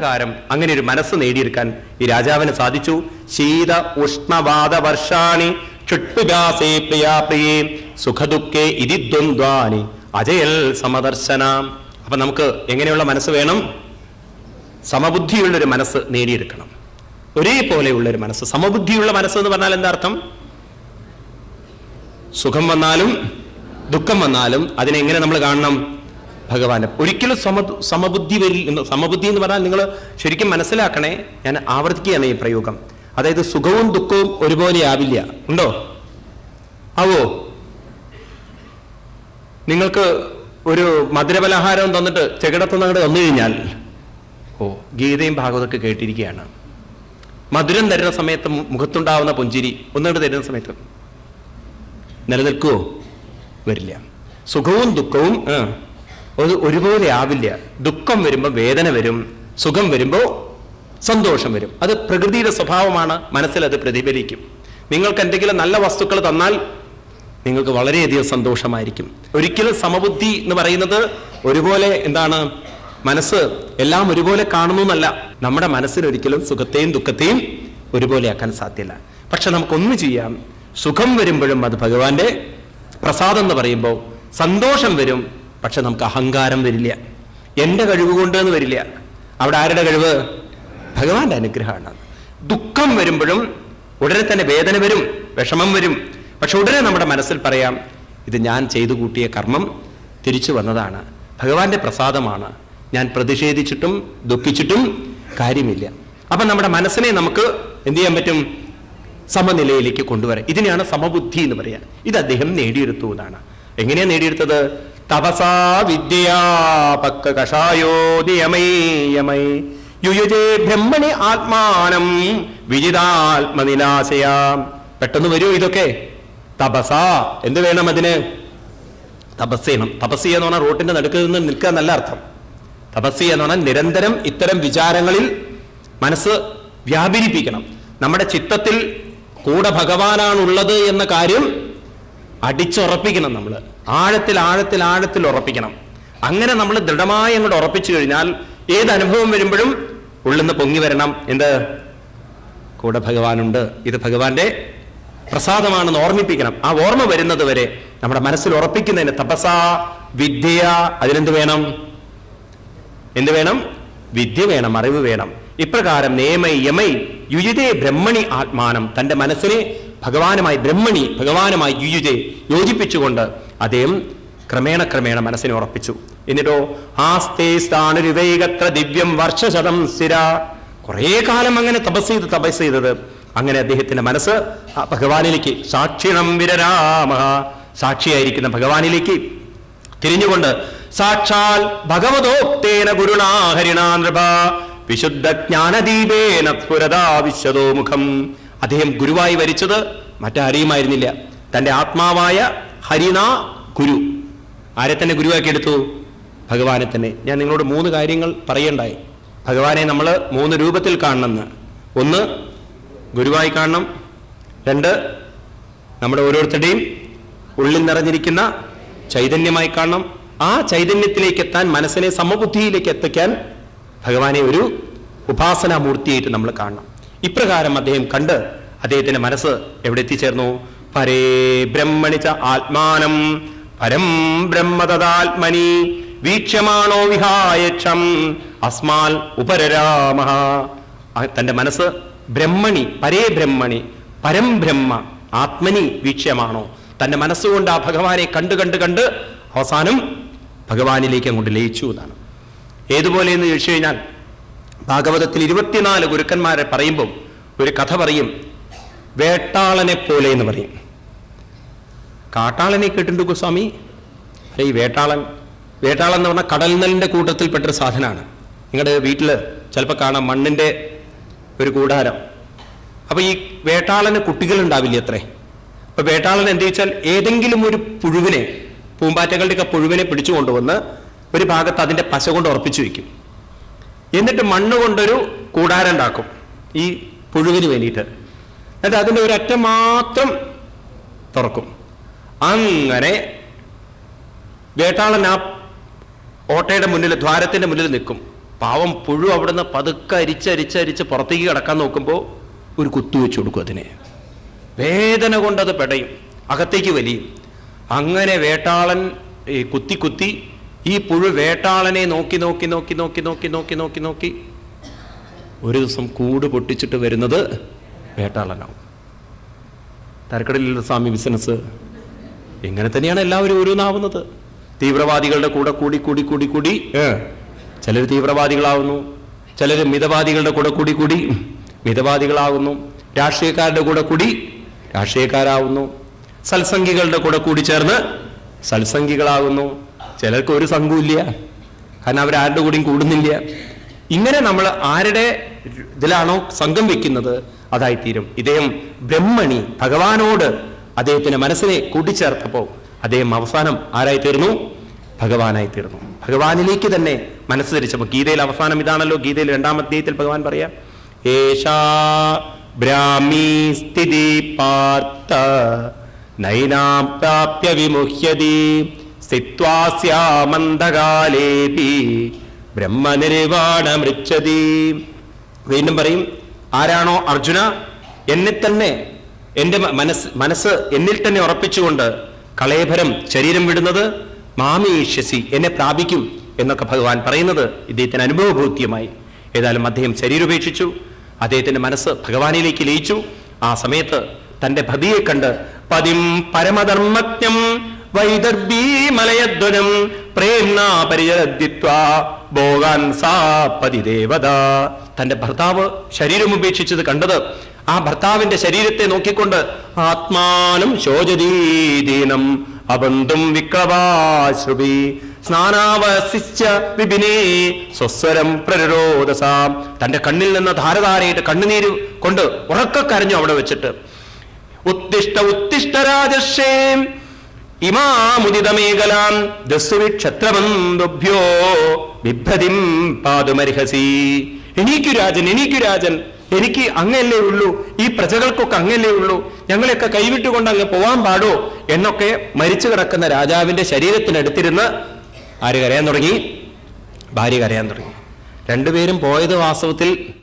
ഇപ്രകാരം അങ്ങനെ ഒരു മനസ്സ് നേടിയെടുക്കാൻ ഈ രാജാവിന് സാധിച്ചു ശീത ഉഷ്ണവാദ വർഷാണി ക്ഷുട്ടുജാസേ പ്രിയാ പ്രിയേ സുഖദുഃഖേ ഇതി ദ്വന്ദ്വാനി അജയൽ സമദർശന അപ്പൊ നമുക്ക് എങ്ങനെയുള്ള മനസ്സ് വേണം സമബുദ്ധിയുള്ളൊരു മനസ്സ് നേടിയെടുക്കണം ഒരേപോലെയുള്ള ഒരു മനസ്സ് സമബുദ്ധിയുള്ള മനസ്സ് എന്ന് പറഞ്ഞാൽ എന്താ അർത്ഥം സുഖം വന്നാലും ദുഃഖം വന്നാലും അതിനെ എങ്ങനെ നമ്മൾ കാണണം ഭഗവാന് ഒരിക്കലും സമ സമബുദ്ധി വരില്ല സമബുദ്ധി എന്ന് പറഞ്ഞാൽ നിങ്ങൾ ശരിക്കും മനസ്സിലാക്കണേ ഞാൻ ആവർത്തിക്കുകയാണ് ഈ പ്രയോഗം അതായത് സുഖവും ദുഃഖവും ഒരുപോലെ ആവില്ല ഉണ്ടോ ആവോ നിങ്ങൾക്ക് ഒരു മധുരപലഹാരം തന്നിട്ട് ചെകിടത്തുനിന്ന് അങ്ങോട്ട് വന്നു കഴിഞ്ഞാൽ ഓ ഗീതയും ഭാഗവതമൊക്കെ കേട്ടിരിക്കുകയാണ് മധുരം തരുന്ന സമയത്ത് മു- മുഖത്തുണ്ടാവുന്ന പുഞ്ചിരി ഒന്നുകൊണ്ട് തരുന്ന സമയത്ത് നിലനിൽക്കുവോ വരില്ല സുഖവും ദുഃഖവും ആ, ഒരു ഒരുപോലെ ആവില്ല ദുഃഖം വരുമ്പോൾ വേദന വരും സുഖം വരുമ്പോൾ സന്തോഷം വരും അത് പ്രകൃതിയുടെ സ്വഭാവമാണ് മനസ്സിൽ അത് പ്രതിഫലിക്കും നിങ്ങൾക്ക് എന്തെങ്കിലും നല്ല വസ്തുക്കൾ തന്നാൽ നിങ്ങൾക്ക് വളരെയധികം സന്തോഷമായിരിക്കും ഒരിക്കലും സമബുദ്ധി എന്ന് പറയുന്നത് ഒരുപോലെ എന്താണ് മനസ്സ് എല്ലാം ഒരുപോലെ കാണുന്നു എന്നല്ല നമ്മുടെ മനസ്സിന് ഒരിക്കലും സുഖത്തെയും ദുഃഖത്തെയും ഒരുപോലെ ആക്കാൻ സാധ്യല്ല പക്ഷെ നമുക്കൊന്ന് ചെയ്യാം സുഖം വരുമ്പോഴും അത് ഭഗവാന്റെ പ്രസാദം എന്ന് പറയുമ്പോൾ സന്തോഷം വരും പക്ഷെ നമുക്ക് അഹങ്കാരം വരില്ല എന്റെ കഴിവ് കൊണ്ട് എന്ന് വരില്ല അവിടെ ആരുടെ കഴിവ് ഭഗവാന്റെ അനുഗ്രഹമാണ് ദുഃഖം വരുമ്പോഴും ഉടനെ തന്നെ വേദന വരും വിഷമം വരും പക്ഷെ ഉടനെ നമ്മുടെ മനസ്സിൽ പറയാം ഇത് ഞാൻ ചെയ്തു കൂട്ടിയ കർമ്മം തിരിച്ചു വന്നതാണ് ഭഗവാന്റെ പ്രസാദമാണ് ഞാൻ പ്രതിഷേധിച്ചിട്ടും ദുഃഖിച്ചിട്ടും കാര്യമില്ല അപ്പൊ നമ്മുടെ മനസ്സിനെ നമുക്ക് എന്ത് ചെയ്യാൻ പറ്റും സമനിലയിലേക്ക് കൊണ്ടുവരാം ഇതിനെയാണ് സമബുദ്ധി എന്ന് പറയാ ഇത് അദ്ദേഹം നേടിയെടുത്തു എന്നാണ് എങ്ങനെയാ നേടിയെടുത്തത് തപസാ വിദ്യയാ പക്ക കഷായോ നിയമൈ യമൈ യുയുജേ ബ്രഹ്മണി ആത്മാനം വിജിതാത്മനിലാശയാം പെട്ടെന്ന് വരൂ ഇതൊക്കെ തപസാ എന്ത് വേണം അതിന് തപസ് ചെയ്യണം തപസ് ചെയ്യുക എന്ന് പറഞ്ഞാൽ റോട്ടിന്റെ നടുക്ക് നിന്ന് നിൽക്കുക എന്നല്ല അർത്ഥം തപസ് ചെയ്യുക എന്ന് പറഞ്ഞാൽ നിരന്തരം ഇത്തരം വിചാരങ്ങളിൽ മനസ്സ് വ്യാപരിപ്പിക്കണം നമ്മുടെ ചിത്തത്തിൽ കൂടെ ഭഗവാനാണുള്ളത് എന്ന കാര്യം അടിച്ചുറപ്പിക്കണം നമ്മൾ ആഴത്തിൽ ആഴത്തിൽ ആഴത്തിൽ ഉറപ്പിക്കണം അങ്ങനെ നമ്മൾ ദൃഢമായി അങ്ങോട്ട് ഉറപ്പിച്ചു കഴിഞ്ഞാൽ ഏത് അനുഭവം വരുമ്പോഴും ഉള്ളിന്ന് പൊങ്ങി വരണം എന്ത് കൂടെ ഭഗവാനുണ്ട് ഇത് ഭഗവാന്റെ പ്രസാദമാണെന്ന് ഓർമ്മിപ്പിക്കണം ആ ഓർമ്മ വരുന്നത് വരെ നമ്മുടെ മനസ്സിൽ ഉറപ്പിക്കുന്നതിന് തപസ വിദ്യ അതിനെന്ത് വേണം എന്ത് വേണം വിദ്യ വേണം അറിവ് വേണം ഇപ്രകാരം നേമൈ യമൈ യുജിതേ ബ്രഹ്മണി ആത്മാനം തന്റെ മനസ്സിനെ ഭഗവാനുമായി ബ്രഹ്മണി ഭഗവാനുമായി യുയുജെ യോജിപ്പിച്ചുകൊണ്ട് അദ്ദേഹം ക്രമേണ ക്രമേണ മനസ്സിനെ ഉറപ്പിച്ചു എന്നിട്ടോ ആസ്തേ സ്ഥാണുരുവൈകത്ര ദിവ്യം വർഷശതം സ്ഥിര കുറേ കാലം അങ്ങനെ തപസ് ചെയ്ത് തപസ് ചെയ്തത് അങ്ങനെ അദ്ദേഹത്തിന്റെ മനസ്സ് ആ ഭഗവാനിലേക്ക് സാക്ഷിണം വിരരാമ സാക്ഷിയായിരിക്കുന്ന ഭഗവാനിലേക്ക് തിരിഞ്ഞുകൊണ്ട് സാക്ഷാൽ ഭഗവതോക്തേന ഗുരുണാ ഹരിണാ നൃപ വിശുദ്ധ ജ്ഞാനദീപേന സ്ഫുരതാ വിശ്വതോ മുഖം അദ്ദേഹം ഗുരുവായി വരിച്ചത് മറ്റാരെയുമായിരുന്നില്ല തന്റെ ആത്മാവായ ഹരിണ ഗുരു ആരെ തന്നെ ഗുരുവാക്കി എടുത്തു ഭഗവാനെ തന്നെ ഞാൻ നിങ്ങളോട് മൂന്ന് കാര്യങ്ങൾ പറയണ്ടായി ഭഗവാനെ നമ്മൾ മൂന്ന് രൂപത്തിൽ കാണണമെന്ന് ഒന്ന് ഗുരുവായി കാണണം രണ്ട് നമ്മുടെ ഓരോരുത്തരുടെയും ഉള്ളിൽ നിറഞ്ഞിരിക്കുന്ന ചൈതന്യമായി കാണണം ആ ചൈതന്യത്തിലേക്ക് എത്താൻ മനസ്സിനെ സമബുദ്ധിയിലേക്ക് എത്തിക്കാൻ ഭഗവാനെ ഒരു ഉപാസനാമൂർത്തിയായിട്ട് നമ്മൾ കാണണം ഇപ്രകാരം അദ്ദേഹം കണ്ട് അദ്ദേഹത്തിന്റെ മനസ്സ് എവിടെ എത്തിച്ചേർന്നു പരേ ബ്രഹ്മണിച്ച ആത്മാനം പരം ബ്രഹ്മതദാത്മനി വീക്ഷ്യമാണോ വിഹായക്ഷം അസ്മാൽ ഉപരരാമ തന്റെ മനസ്സ് ബ്രഹ്മണി പരേ ബ്രഹ്മണി പരം ബ്രഹ്മ ആത്മനി വീക്ഷ്യമാണോ തന്റെ മനസ്സുകൊണ്ട് ആ ഭഗവാനെ കണ്ട് കണ്ട് കണ്ട് അവസാനം ഭഗവാനിലേക്ക് അങ്ങോട്ട് ലയിച്ചു എന്നാണ് ഏതുപോലെ എന്ന് ചോദിച്ചു കഴിഞ്ഞാൽ ഭാഗവതത്തിൽ ഇരുപത്തിനാല് ഗുരുക്കന്മാരെ പറയുമ്പോൾ ഒരു കഥ പറയും വേട്ടാളനെ പോലെ എന്ന് പറയും കാട്ടാളനെ കേട്ടിട്ടുണ്ട് സ്വാമി അല്ലെ ഈ വേട്ടാളൻ വേട്ടാളൻ എന്ന് പറഞ്ഞാൽ കടൽനലിന്റെ കൂട്ടത്തിൽപ്പെട്ടൊരു സാധനമാണ് നിങ്ങളുടെ വീട്ടിൽ ചിലപ്പോൾ കാണാം മണ്ണിന്റെ ഒരു കൂടാരം അപ്പൊ ഈ വേട്ടാളന് കുട്ടികളുണ്ടാവില്ല അത്രേ അപ്പൊ വേട്ടാളൻ എന്ത് വെച്ചാൽ ഏതെങ്കിലും ഒരു പുഴുവിനെ പൂമ്പാറ്റകളുടെയൊക്കെ പുഴുവിനെ പിടിച്ചു കൊണ്ടുവന്ന് ഒരു ഭാഗത്ത് അതിന്റെ പശ കൊണ്ട് ഉറപ്പിച്ചു വെക്കും എന്നിട്ട് മണ്ണ് കൊണ്ടൊരു കൂടാരം ഉണ്ടാക്കും ഈ പുഴുവിന് വേണ്ടിയിട്ട് എന്നിട്ട് അതിന്റെ ഒരു അറ്റം മാത്രം തുറക്കും അങ്ങനെ വേട്ടാളൻ ആ ഓട്ടയുടെ മുന്നിൽ ദ്വാരത്തിന്റെ മുന്നിൽ നിൽക്കും പാവം പുഴു അവിടുന്ന് പതുക്കെ അരിച്ചരിച്ചരിച്ച് പുറത്തേക്ക് കിടക്കാൻ നോക്കുമ്പോൾ ഒരു കുത്തു വെച്ച് കൊടുക്കും അതിനെ വേദന കൊണ്ടത് പെടയും അകത്തേക്ക് വലിയും അങ്ങനെ വേട്ടാളൻ ഈ കുത്തി കുത്തി ഈ പുഴു വേട്ടാളനെ നോക്കി നോക്കി നോക്കി നോക്കി നോക്കി നോക്കി നോക്കി നോക്കി ഒരു ദിവസം കൂട് പൊട്ടിച്ചിട്ട് വരുന്നത് വേട്ടാളനാവും തരക്കടലിൽ സ്വാമി ബിസിനസ് ഇങ്ങനെ തന്നെയാണ് എല്ലാവരും ഓരോന്നാവുന്നത് തീവ്രവാദികളുടെ കൂടെ കൂടി കൂടി കൂടി കൂടി ചിലർ തീവ്രവാദികളാവുന്നു ചിലർ മിതവാദികളുടെ കൂടെ കൂടി കൂടി മിതവാദികളാവുന്നു രാഷ്ട്രീയക്കാരുടെ കൂടെ കൂടി രാഷ്ട്രീയക്കാരാവുന്നു സത്സംഗികളുടെ കൂടെ കൂടി ചേർന്ന് സത്സംഗികളാകുന്നു ചിലർക്ക് ഒരു സംഘമില്ല കാരണം അവരാരുടെ കൂടെയും കൂടുന്നില്ല ഇങ്ങനെ നമ്മൾ ആരുടെ ഇതിലാണോ സംഘം വെക്കുന്നത് അതായിത്തീരും ഇദ്ദേഹം ബ്രഹ്മണി ഭഗവാനോട് അദ്ദേഹത്തിന്റെ മനസ്സിനെ കൂട്ടിച്ചേർത്തപ്പോൾ അദ്ദേഹം അവസാനം ആരായി തീർന്നു ഭഗവാനായി തീർന്നു ഭഗവാനിലേക്ക് തന്നെ മനസ്സ് ധരിച്ചപ്പോൾ ഗീതയിൽ അവസാനം ഇതാണല്ലോ ഗീതയിൽ രണ്ടാം അധ്യായത്തിൽ ഭഗവാൻ പറയാം ഏഷാ ബ്രാഹ്മീ സ്ഥിതി പാർത്ത നൈനാം പ്രാപ്യ വിമുഹ്യതി സ്ഥിത്വാസ്യാമന്ദകാലേപി ബ്രഹ്മനിർവാണമൃച്ഛതി വീണ്ടും പറയും ആരാണോ അർജുന എന്നെ തന്നെ എന്റെ മ- മനസ്സ് മനസ്സ് എന്നിൽ തന്നെ ഉറപ്പിച്ചുകൊണ്ട് കളയഭരം ശരീരം വിടുന്നത് മാമീഷ്യസി എന്നെ പ്രാപിക്കും എന്നൊക്കെ ഭഗവാൻ പറയുന്നത് ഇദ്ദേഹത്തിന് അനുഭവഭൂത്യമായി ഏതായാലും അദ്ദേഹം ശരീരം ഉപേക്ഷിച്ചു അദ്ദേഹത്തിന്റെ മനസ്സ് ഭഗവാനിലേക്ക് ലയിച്ചു ആ സമയത്ത് തന്റെ ഭതിയെ കണ്ട് പതിം പരമധർമ്മജ്ഞം വൈദർഭീ മലയധ്വനം പ്രേംണ പരിചരദ്വിത്വ ഭോഗാൻ സാ പതിദേവത തന്റെ ഭർത്താവ് ശരീരം ഉപേക്ഷിച്ചത് കണ്ടത് ആ ഭർത്താവിന്റെ ശരീരത്തെ നോക്കിക്കൊണ്ട് ആത്മാനം ശോചതീദീനം അബന്ധും വിക്ലവാശ്രുപി സ്നാനാവസിച്ച വിപിനേ സ്വസ്വരം പ്രരോദസാം തന്റെ കണ്ണിൽ നിന്ന് ധാരധാരയിട്ട് കണ്ണുനീര് കൊണ്ട് ഉറക്ക കരഞ്ഞു അവിടെ വെച്ചിട്ട് ഉത്തിഷ്ട ഉത്തിഷ്ട രാജർഷേം ഇമാമുദിതമേഖലാം ദസ്സുവിക്ഷത്രബന്ധുഭ്യോ ബിഭ്രതിം പാതുമർഹസി എനിക്കു രാജൻ എനിക്കു രാജൻ എനിക്ക് അങ്ങല്ലേ ഉള്ളൂ ഈ പ്രജകൾക്കൊക്കെ അങ്ങല്ലേ ഉള്ളൂ ഞങ്ങളെയൊക്കെ കൈവിട്ടുകൊണ്ട് അങ്ങ് പോവാൻ പാടോ എന്നൊക്കെ മരിച്ചു കിടക്കുന്ന രാജാവിന്റെ ശരീരത്തിനടുത്തിരുന്ന് ആര് കരയാൻ തുടങ്ങി ഭാര്യ കരയാൻ തുടങ്ങി രണ്ടുപേരും പോയത് വാസ്തവത്തിൽ